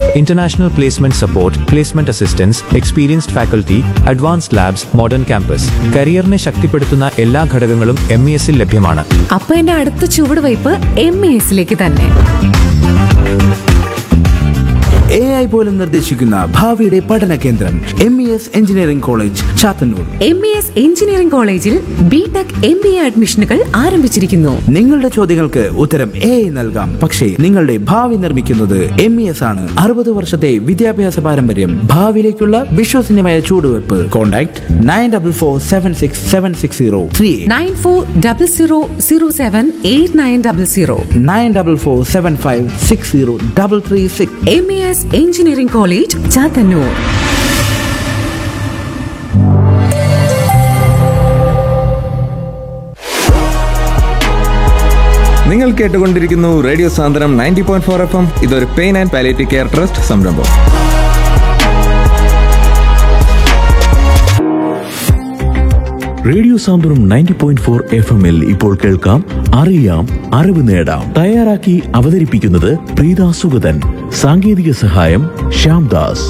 international placement support placement assistance experienced faculty advanced labs modern campus കരിയറിനെ ശക്തിപ്പെടുത്തുന്ന എല്ലാ ഘടകങ്ങളും എം ഇ എസിൽ ലഭ്യമാണ് അപ്പൊ എന്റെ അടുത്ത ചുവടുവയ്പ് എം എ എസിലേക്ക് തന്നെ എ ഐ പോലും നിർദ്ദേശിക്കുന്ന ഭാവിയുടെ പഠന കേന്ദ്രം M E S engineering college Chathannoor M E S engineering കോളേജിൽ B tech M B A അഡ്മിഷനുകൾ ആരംഭിച്ചിരിക്കുന്നു നിങ്ങളുടെ ചോദ്യങ്ങൾക്ക് ഉത്തരം എ ഐ നൽകാം പക്ഷേ നിങ്ങളുടെ ഭാവി നിർമ്മിക്കുന്നത് എം ഇ എസ് ആണ് അറുപത് വർഷത്തെ വിദ്യാഭ്യാസ പാരമ്പര്യം ഭാവിയിലേക്കുള്ള വിശ്വസനീയമായ ചൂടുവെപ്പ് contact nine double four seven six seven six zero three nine four double zero zero seven eight nine double zero nine double four seven five six zero double three six M E S engineering college Chathannoor നിങ്ങൾ കേട്ടുകൊണ്ടിരിക്കുന്നു radio Santhwanam ninety point four F M ഇതൊരു pain and palliative care trust സംരംഭം radio Santhwanam ninety point four F എമ്മിൽ ഇപ്പോൾ കേൾക്കാം അറിയാം അറിവ് നേടാം തയ്യാറാക്കി അവതരിപ്പിക്കുന്നത് പ്രീത സുഗതൻ സാങ്കേതിക സഹായം ശ്യാംദാസ്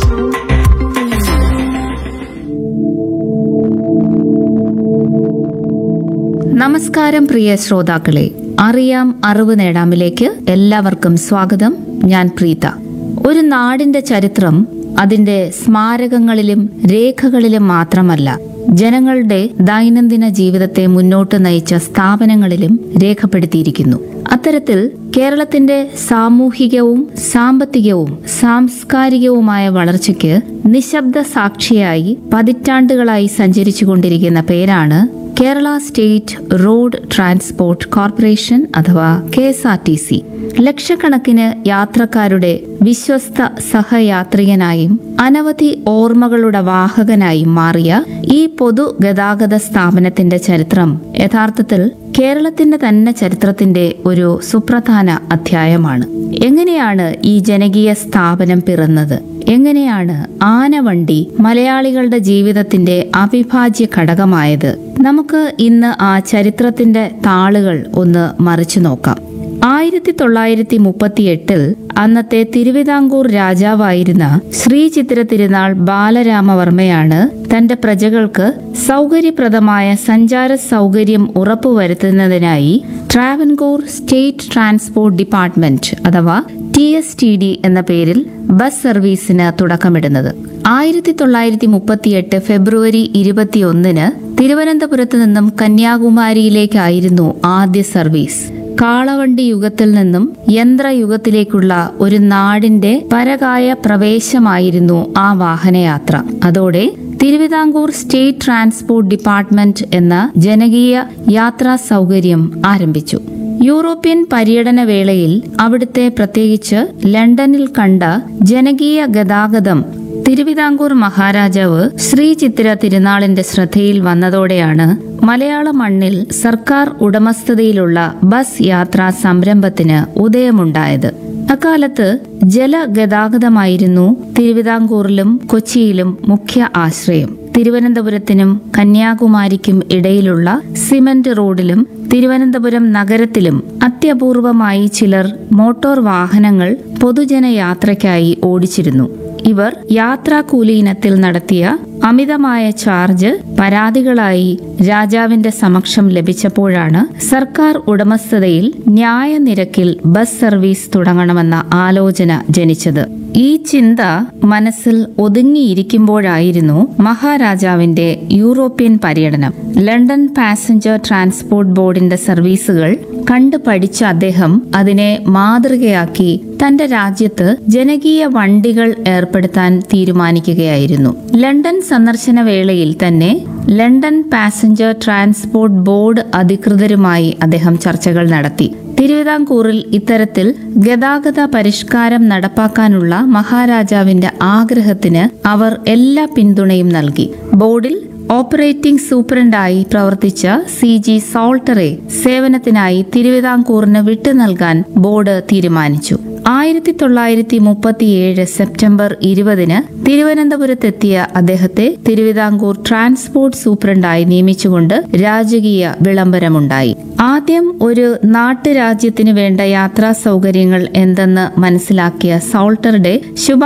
നമസ്കാരം പ്രിയ ശ്രോതാക്കളെ അറിയാം അറിവ് നേടാമിലേക്ക് എല്ലാവർക്കും സ്വാഗതം ഞാൻ പ്രീത ഒരു നാടിന്റെ ചരിത്രം അതിന്റെ സ്മാരകങ്ങളിലും രേഖകളിലും മാത്രമല്ല ജനങ്ങളുടെ ദൈനംദിന ജീവിതത്തെ മുന്നോട്ട് നയിച്ച സ്ഥാപനങ്ങളിലും രേഖപ്പെടുത്തിയിരിക്കുന്നു അത്തരത്തിൽ കേരളത്തിന്റെ സാമൂഹികവും സാമ്പത്തികവും സാംസ്കാരികവുമായ വളർച്ചയ്ക്ക് നിശബ്ദ സാക്ഷിയായി പതിറ്റാണ്ടുകളായി സഞ്ചരിച്ചുകൊണ്ടിരിക്കുന്ന പേരാണ് Kerala state road transport corporation അഥവാ K S R T C ലക്ഷക്കണക്കിന് യാത്രക്കാരുടെ വിശ്വസ്ത സഹയാത്രികനായും അനവധി ഓർമ്മകളുടെ വാഹകനായും മാറിയ ഈ പൊതുഗതാഗത സ്ഥാപനത്തിന്റെ ചരിത്രം യഥാർത്ഥത്തിൽ കേരളത്തിന്റെ തന്നെ ചരിത്രത്തിന്റെ ഒരു സുപ്രധാന അധ്യായമാണ് എങ്ങനെയാണ് ഈ ജനകീയ സ്ഥാപനം പിറന്നത് എങ്ങനെയാണ് ആനവണ്ടി മലയാളികളുടെ ജീവിതത്തിന്റെ അവിഭാജ്യ ഘടകമായത് നമുക്ക് ഇന്ന് ആ ചരിത്രത്തിന്റെ താളുകൾ ഒന്ന് മറിച്ചു നോക്കാം ആയിരത്തി തൊള്ളായിരത്തി മുപ്പത്തിയെട്ടിൽ അന്നത്തെ തിരുവിതാംകൂർ രാജാവായിരുന്ന ശ്രീ ചിത്തിര തിരുനാൾ ബാലരാമവർമ്മയാണ് തന്റെ പ്രജകൾക്ക് സൗകര്യപ്രദമായ സഞ്ചാര സൗകര്യം ഉറപ്പുവരുത്തുന്നതിനായി ട്രാവൻകൂർ സ്റ്റേറ്റ് ട്രാൻസ്പോർട്ട് ഡിപ്പാർട്ട്മെന്റ് അഥവാ ടി എസ് ടി ഡി എന്ന പേരിൽ ബസ് സർവീസിന് തുടക്കമിടുന്നത് ആയിരത്തി തൊള്ളായിരത്തി മുപ്പത്തിയെട്ട് ഫെബ്രുവരി ഇരുപത്തിയൊന്നിന് തിരുവനന്തപുരത്ത് നിന്നും കന്യാകുമാരിയിലേക്കായിരുന്നു ആദ്യ സർവീസ് കാളവണ്ടി യുഗത്തിൽ നിന്നും യന്ത്രയുഗത്തിലേക്കുള്ള ഒരു നാടിന്റെ പരകായ പ്രവേശമായിരുന്നു ആ വാഹനയാത്ര അതോടെ തിരുവിതാംകൂർ സ്റ്റേറ്റ് ട്രാൻസ്പോർട്ട് ഡിപ്പാർട്ട്മെന്റ് എന്ന ജനകീയ യാത്രാ സൗകര്യം ആരംഭിച്ചു യൂറോപ്യൻ പര്യടന വേളയിൽ അവിടുത്തെ പ്രത്യേകിച്ച് ലണ്ടനിൽ കണ്ട ജനകീയ ഗതാഗതം തിരുവിതാംകൂർ മഹാരാജാവ് ശ്രീ ചിത്തിര തിരുനാളിന്റെ ശ്രദ്ധയിൽ വന്നതോടെയാണ് മലയാള മണ്ണിൽ സർക്കാർ ഉടമസ്ഥതയിലുള്ള ബസ് യാത്രാ സംരംഭത്തിന് ഉദയമുണ്ടായത് അക്കാലത്ത് ജലഗതാഗതമായിരുന്നു തിരുവിതാംകൂറിലും കൊച്ചിയിലും മുഖ്യ ആശ്രയം തിരുവനന്തപുരത്തിനും കന്യാകുമാരിക്കും ഇടയിലുള്ള സിമന്റ് റോഡിലും തിരുവനന്തപുരം നഗരത്തിലും അത്യപൂർവമായി ചിലർ മോട്ടോർ വാഹനങ്ങൾ പൊതുജനയാത്രയ്ക്കായി ഓടിച്ചിരുന്നു ഇവർ യാത്രാക്കൂലി ഇനത്തിൽ നടത്തിയ അമിതമായ ചാർജ് പരാതികളായി രാജാവിന്റെ സമക്ഷം ലഭിച്ചപ്പോഴാണ് സർക്കാർ ഉടമസ്ഥതയിൽ ന്യായ നിരക്കിൽ ബസ് സർവീസ് തുടങ്ങണമെന്ന ആലോചന ജനിച്ചത് ഈ ചിന്ത മനസ്സിൽ ഒതുങ്ങിയിരിക്കുമ്പോഴായിരുന്നു മഹാരാജാവിന്റെ യൂറോപ്യൻ പര്യടനം ലണ്ടൻ പാസഞ്ചർ ട്രാൻസ്പോർട്ട് ബോർഡിന്റെ സർവീസുകൾ കണ്ടു പഠിച്ച അദ്ദേഹം അതിനെ മാതൃകയാക്കി തന്റെ രാജ്യത്ത് ജനകീയ വണ്ടികൾ ഏർപ്പെടുത്താൻ തീരുമാനിക്കുകയായിരുന്നു ലണ്ടൻ സന്ദർശന വേളയിൽ തന്നെ ലണ്ടൻ പാസഞ്ചർ ട്രാൻസ്പോർട്ട് ബോർഡ് അധികൃതരുമായി അദ്ദേഹം ചർച്ചകൾ നടത്തി തിരുവിതാംകൂറിൽ ഇത്തരത്തിൽ ഗതാഗത പരിഷ്കാരം നടപ്പാക്കാനുള്ള മഹാരാജാവിന്റെ ആഗ്രഹത്തിന് അവർ എല്ലാ പിന്തുണയും നൽകി ബോർഡിൽ ഓപ്പറേറ്റിംഗ് സൂപ്രണ്ടായി പ്രവർത്തിച്ച സി ജി സോൾട്ടറെ സേവനത്തിനായി തിരുവിതാംകൂറിന് വിട്ടു നൽകാൻ ബോർഡ് തീരുമാനിച്ചു ആയിരത്തി തൊള്ളായിരത്തി മുപ്പത്തിയേഴ് സെപ്റ്റംബർ ഇരുപതിന് തിരുവനന്തപുരത്തെത്തിയ അദ്ദേഹത്തെ തിരുവിതാംകൂർ ട്രാൻസ്പോർട്ട് സൂപ്രണ്ടായി നിയമിച്ചുകൊണ്ട് രാജകീയ വിളംബരമുണ്ടായി ആദ്യം ഒരു നാട്ടുരാജ്യത്തിനു വേണ്ട യാത്രാ സൗകര്യങ്ങൾ എന്തെന്ന് മനസ്സിലാക്കിയ സോൾട്ടറുടെ ശുഭ